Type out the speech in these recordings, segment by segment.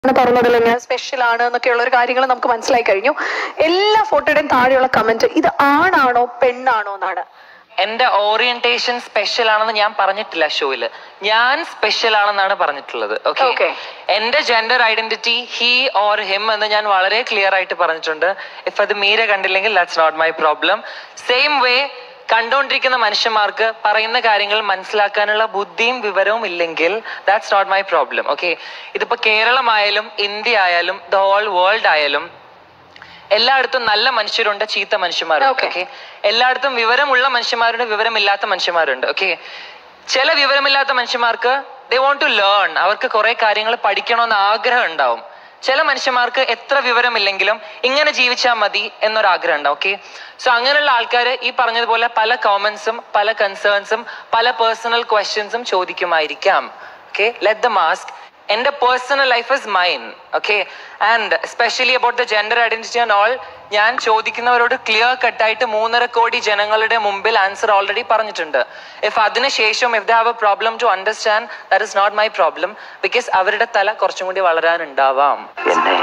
പറഞ്ഞതിൽ ഞാൻ സ്പെഷ്യൽ ആണ് എന്നൊക്കെയുള്ള ഒരു കാര്യങ്ങൾ നമുക്ക് മനസ്സിലായി കഴിഞ്ഞു എല്ലാ ഫോട്ടോയുടെയും താഴെയുള്ള കമന്റ് ഇത് ആണാണോ പെണ്ണാണോ എന്നാണ് എന്റെ ഓറിയന്റേഷൻ സ്പെഷ്യൽ ആണെന്ന് ഞാൻ പറഞ്ഞിട്ടില്ല ഷോയില് ഞാൻ സ്പെഷ്യൽ ആണെന്നാണ് പറഞ്ഞിട്ടുള്ളത് ഓക്കെ Okay. എന്റെ gender identity he or him എന്ന് ഞാൻ വളരെ ക്ലിയർ ആയിട്ട് പറഞ്ഞിട്ടുണ്ട് ഇഫ് അത് മീര കണ്ടില്ലെങ്കിൽ that's not my problem same way കണ്ടുകൊണ്ടിരിക്കുന്ന മനുഷ്യന്മാർക്ക് പറയുന്ന കാര്യങ്ങൾ മനസ്സിലാക്കാനുള്ള ബുദ്ധിയും വിവരവും ഇല്ലെങ്കിൽ that's not my problem okay ഇതിപ്പോ കേരളമായാലും ഇന്ത്യ ആയാലും ദ ഹോൾ വേൾഡ് ആയാലും എല്ലായിടത്തും നല്ല മനുഷ്യരുണ്ട് ചീത്ത മനുഷ്യന്മാരുണ്ട് Okay. ഓക്കെ എല്ലായിടത്തും വിവരമുള്ള മനുഷ്യന്മാരുണ്ട് വിവരമില്ലാത്ത മനുഷ്യന്മാരുണ്ട് ഓക്കെ ചില വിവരമില്ലാത്ത മനുഷ്യന്മാർക്ക് ദേ വോണ്ട് ടു ലേൺ അവർക്ക് കുറെ കാര്യങ്ങൾ പഠിക്കണമെന്ന് ആഗ്രഹം ഉണ്ടാവും ചില മനുഷ്യന്മാർക്ക് എത്ര വിവരമില്ലെങ്കിലും ഇങ്ങനെ ജീവിച്ചാൽ മതി എന്നൊരു ആഗ്രഹം ഉണ്ടാവും ഓക്കെ സോ അങ്ങനെയുള്ള ആൾക്കാർ ഈ പറഞ്ഞതുപോലെ പല കോമൻസും പല കൺസേൺസും പല പേഴ്സണൽ ക്വസ്റ്റ്യൻസും ചോദിക്കുമായിരിക്കാം ഓക്കെ ലെറ്റ് ദ മാസ്ക് എന്റെ personal life is mine okay and specially about the gender identity and all ഞാൻ ചോദിക്കുന്നവരോട് ക്ലിയർ കട്ടായിട്ട് മൂന്നര കോടി ജനങ്ങളുടെ മുമ്പിൽ ആൻസർ ഓൾറെഡി പറഞ്ഞിട്ടുണ്ട് ഇഫ് അതിനുശേഷം if they have a problem to understand that is not my problem because അവരുടെ തല കുറച്ചും കൂടി വളരാനുണ്ടാവാം എന്നെ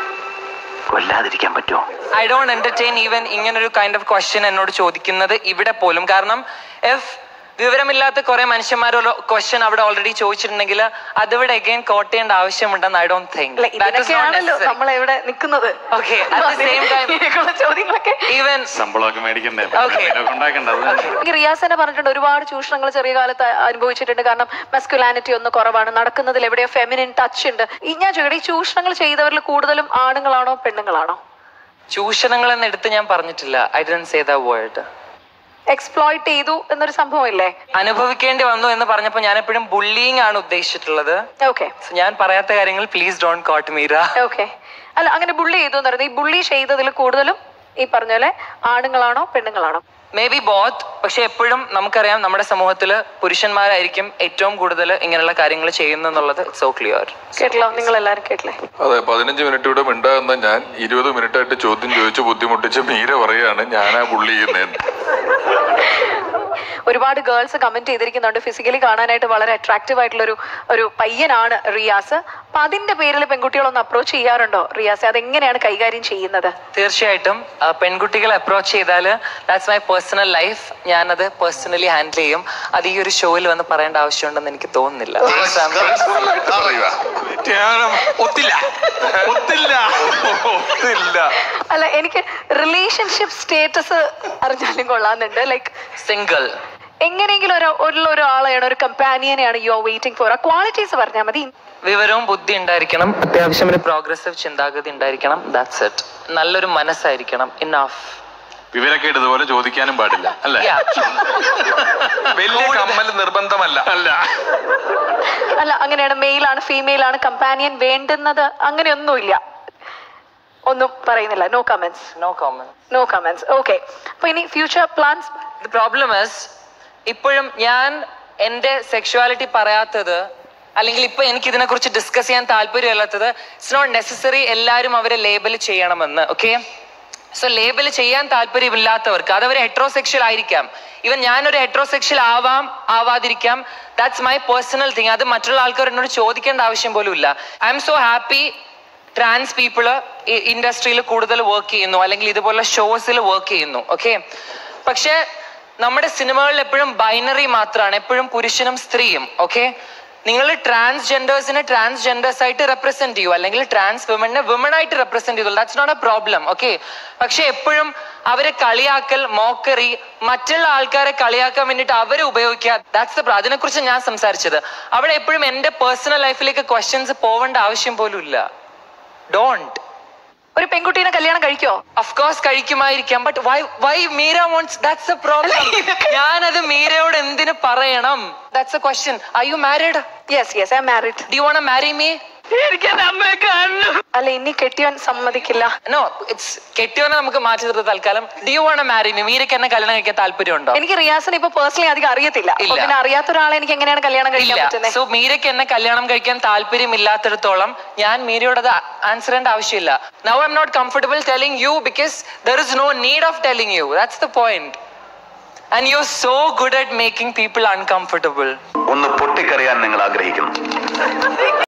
കൊല്ലാതിരിക്കാൻ പറ്റുമോ ഐ ഡോണ്ട് എന്റർടൈൻ ഈവൻ ഇങ്ങനൊരു കൈൻഡ് ഓഫ് ക്വസ്റ്റ്യൻ എന്നോട് ചോദിക്കുന്നത് ഇവിടെ പോലും കാരണം ഇഫ് വിവരമില്ലാത്ത കുറെ മനുഷ്യന്മാരൊരു ക്വസ്റ്റ്യൻ അവിടെ ഓൾറെഡി ചോദിച്ചിട്ടുണ്ടെങ്കിൽ അതിവിടെ അഗൈൻ കോട്ട് ചെയ്യേണ്ട ആവശ്യമുണ്ടെന്ന് ഐ ഡോണ്ട് തിങ്ക് അല്ല ഇതിനൊക്കെയാണല്ലോ നമ്മൾ എവിടെ നിൽക്കുന്നത് Okay, at the same time- ഇങ്ങനെയൊക്കെയുള്ള ചോദ്യങ്ങളൊക്കെ ഈവൻ ശമ്പളമൊക്കെ മേടിക്കണ്ടേ Okay. ഇതിനൊക്കെ ഉണ്ടാക്കണ്ടത് എനിക്ക് റിയാസ് തന്നെ പറഞ്ഞിട്ടുണ്ട് ഒരുപാട് ചൂഷണങ്ങൾ ചെറിയ കാലത്ത് അനുഭവിച്ചിട്ടുണ്ട് കാരണം മസ്കുലാനിറ്റി ഒന്ന് കുറവാണ് നടക്കുന്നതിൽ എവിടെയോ ഫെമിനിൻ ടച്ച് ഉണ്ട് ഈ ഞാൻ ചോദിക്കട്ടെ ഈ ചൂഷണങ്ങൾ ചെയ്തവരിൽ കൂടുതലും ആണുങ്ങളാണോ പെണ്ണുങ്ങളാണോ ചൂഷണങ്ങൾ എന്ന് എടുത്ത് ഞാൻ പറഞ്ഞിട്ടില്ല I don't say the word exploit ചെയ്തു എന്നൊരു സംഭവം ഇല്ലേ അനുഭവിക്കേണ്ടി വന്നു എന്ന് പറഞ്ഞപ്പോൾ ഞാൻ എപ്പോഴും ബുള്ളിങ് ആണ് ഉദ്ദേശിച്ചിട്ടുള്ളത് ഓക്കെ So ഞാൻ പറയാത്ത കാര്യങ്ങൾ please don't quote Meera okay അല്ല അങ്ങനെ ബുള്ളി ചെയ്തു എന്ന് പറയുന്നത് ഈ ബുള്ളി ചെയ്തതിൽ കൂടുതലും ഈ പറഞ്ഞ പോലെ ആണുങ്ങളാണോ പെണ്ണുങ്ങളാണോ മേ ബി ബോത്ത് പക്ഷെ എപ്പോഴും നമുക്കറിയാം നമ്മുടെ സമൂഹത്തിൽ പുരുഷന്മാരായിരിക്കും ഏറ്റവും കൂടുതൽ ഇങ്ങനെയുള്ള കാര്യങ്ങൾ ചെയ്യുന്നു എന്നുള്ളത് സോ ക്ലിയർ കേട്ടല്ലോ നിങ്ങൾ എല്ലാരും കേട്ടില്ലേ അതെ പതിനഞ്ച് മിനിറ്റ് ഇവിടെ മിണ്ടാകുന്ന ഞാൻ ഇരുപത് മിനിറ്റ് ആയിട്ട് ചോദ്യം ചോദിച്ച് ബുദ്ധിമുട്ടിച്ച് മീര പറയാണ് ഞാനാ പുള്ളി ചെയ്യുന്നതെന്ന് ഒരുപാട് ഗേൾസ് കമന്റ് ചെയ്തിരിക്കുന്നുണ്ട് ഫിസിക്കലി കാണാനായിട്ട് വളരെ അട്രാക്റ്റീവ് ആയിട്ടുള്ള ഒരു ഒരു പയ്യനാണ് റിയാസ് അപ്പൊ അതിന്റെ പേരിൽ പെൺകുട്ടികളൊന്ന് അപ്രോച്ച് ചെയ്യാറുണ്ടോ റിയാസ് അതെങ്ങനെയാണ് കൈകാര്യം ചെയ്യുന്നത് തീർച്ചയായിട്ടും ആ, പെൺകുട്ടികളെ അപ്രോച്ച് ചെയ്താൽ ദാറ്റ്സ് മൈ പേഴ്സണൽ ലൈഫ് ഞാനത് പേഴ്സണലി ഹാൻഡിൽ ചെയ്യും അത് ഈ ഒരു ഷോയിൽ വന്ന് പറയേണ്ട ആവശ്യമുണ്ടെന്ന് എനിക്ക് തോന്നുന്നില്ല ഒത്തില്ല ഒത്തില്ല ഒത്തില്ല അല്ല എനിക്ക് റിലേഷൻഷിപ്പ് സ്റ്റേറ്റസ് അറിഞ്ഞാലും കൊള്ളാന്നുണ്ട് ലൈക്ക് സിംഗിൾ എങ്ങനെയെങ്കിലും ഒരു ഉള്ള ഒരാളെയാണ് ഒരു കമ്പാനിയനെയാണ് യു ആർ വെയിറ്റിംഗ് ഫോർ ആ ക്വാളിറ്റീസ് പറഞ്ഞാൽ മതി വിവരവും ബുദ്ധി ഉണ്ടായിരിക്കണം അത്യാവശ്യം ഒരു പ്രോഗ്രസീവ് ചിന്താഗതി ഉണ്ടായിരിക്കണം ദാറ്റ്സ് ഇറ്റ് നല്ലൊരു മനസ്സായിരിക്കണം ഇനഫ് വിവരക്കേട് ഇതുപോലെ ചോദിക്കാനും പാടില്ല അല്ലേ വലിയ കമ്മൽ നിർബന്ധമല്ല അല്ല അല്ല അങ്ങനെയാണ് മെയിൽ ആണ് ഫീമെയിൽ ആണ് കമ്പാനിയൻ വേണ്ടുന്നത് അങ്ങനെയൊന്നുമില്ല ഒന്നും പറയുന്നില്ല no comments no comment no comments okay അപ്പൊ ഇനി future plans the problem is ഇപ്പോഴും ഞാൻ എൻ്റെ സെക്ഷുവാലിറ്റി പറയാത്തത് അല്ലെങ്കിൽ ഇപ്പൊ എനിക്ക് ഇതിനെ കുറിച്ച് ഡിസ്കസ് ചെയ്യാൻ താല്പര്യമില്ലാത്തത് ഇറ്റ്സ് നോട്ട് നെസസറി എല്ലാവരും അവരെ ലേബൽ ചെയ്യണമെന്ന് ഓക്കെ സോ ലേബൽ ചെയ്യാൻ താല്പര്യമില്ലാത്തവർക്ക് അത് അവർ ഹെട്രോസെക്ഷൽ ആയിരിക്കാം ഈവൻ ഞാനൊരു ഹെട്രോസെക്ഷൽ ആവാം ആവാതിരിക്കാം ദാറ്റ്സ് മൈ പേഴ്സണൽ തിങ് അത് മറ്റുള്ള ആൾക്കാർ എന്നോട് ചോദിക്കേണ്ട ആവശ്യം പോലും ഇല്ല I'm so happy trans people ഇൻഡസ്ട്രിയിൽ കൂടുതൽ വർക്ക് ചെയ്യുന്നു അല്ലെങ്കിൽ ഇതുപോലുള്ള ഷോസിൽ വർക്ക് ചെയ്യുന്നു ഓക്കെ പക്ഷെ നമ്മുടെ സിനിമകളിൽ എപ്പോഴും ബൈനറി മാത്രമാണ് എപ്പോഴും പുരുഷനും സ്ത്രീയും ഓക്കെ നിങ്ങൾ ട്രാൻസ്ജെൻഡേഴ്സിനെ ട്രാൻസ്ജെൻഡേഴ്സ് ആയിട്ട് റെപ്രസെന്റ് ചെയ്യൂ അല്ലെങ്കിൽ ട്രാൻസ് വിമനെ വിമൺ ആയിട്ട് റെപ്രസെന്റ് ചെയ്തു that's not a problem okay പക്ഷെ എപ്പോഴും അവരെ കളിയാക്കൽ മോക്കറി മറ്റുള്ള ആൾക്കാരെ കളിയാക്കാൻ വേണ്ടിയിട്ട് അവരെ ഉപയോഗിക്കുക ദാറ്റ്സ് ദ അതിനെക്കുറിച്ച് ഞാൻ സംസാരിച്ചത് അവിടെ എപ്പോഴും എന്റെ പേഴ്സണൽ ലൈഫിലേക്ക് ക്വസ്റ്റ്യൻസ് പോവേണ്ട ആവശ്യം പോലും ഇല്ല ഡോണ്ട് ഒരു പെൺകുട്ടീനെ കല്യാണം കഴിക്കോ ഓഫ് കോഴ്സ് കഴിക്കുമായിരിക്കാം but why why Meera wants that's a problem ഞാനത് മീരയോട് എന്തിനു പറയണം that's a question I you married yes yes I married do you want marry me അല്ല ഇനി കെട്ടിയവൻ സമ്മതിക്കില്ല നോ ഇറ്റ്സ് കെട്ടിയോനെ നമുക്ക് മാറ്റി നിർത്ത തൽക്കാലം do you want marry me മീരക്ക് എന്നെ കല്യാണം കഴിക്കാൻ താല്പര്യമുണ്ടോ എനിക്ക് റിയാസിനെ ഇപ്പൊ പേഴ്സണലി അധികം അറിയത്തില്ല അപ്പൊ ഇല്ല. പിന്നെ അറിയാത്ത ഒരാളെ എനിക്ക് എങ്ങനെയാണ് കല്യാണം കഴിക്കാൻ ഇല്ല പറ്റുന്നത് സോ മീരയ്ക്ക് എന്നെ കല്യാണം കഴിക്കാൻ താല്പര്യമില്ലാത്തിടത്തോളം ഞാൻ മീരയോട് അത് ആൻസർ ചെയ്യേണ്ട ആവശ്യമില്ല now I'm not comfortable telling you because there is no need of telling you that's the point and you are so good at making people uncomfortable ഒന്ന് പൊട്ടിക്കറിയാൻ നിങ്ങൾ ആഗ്രഹിക്കുന്നു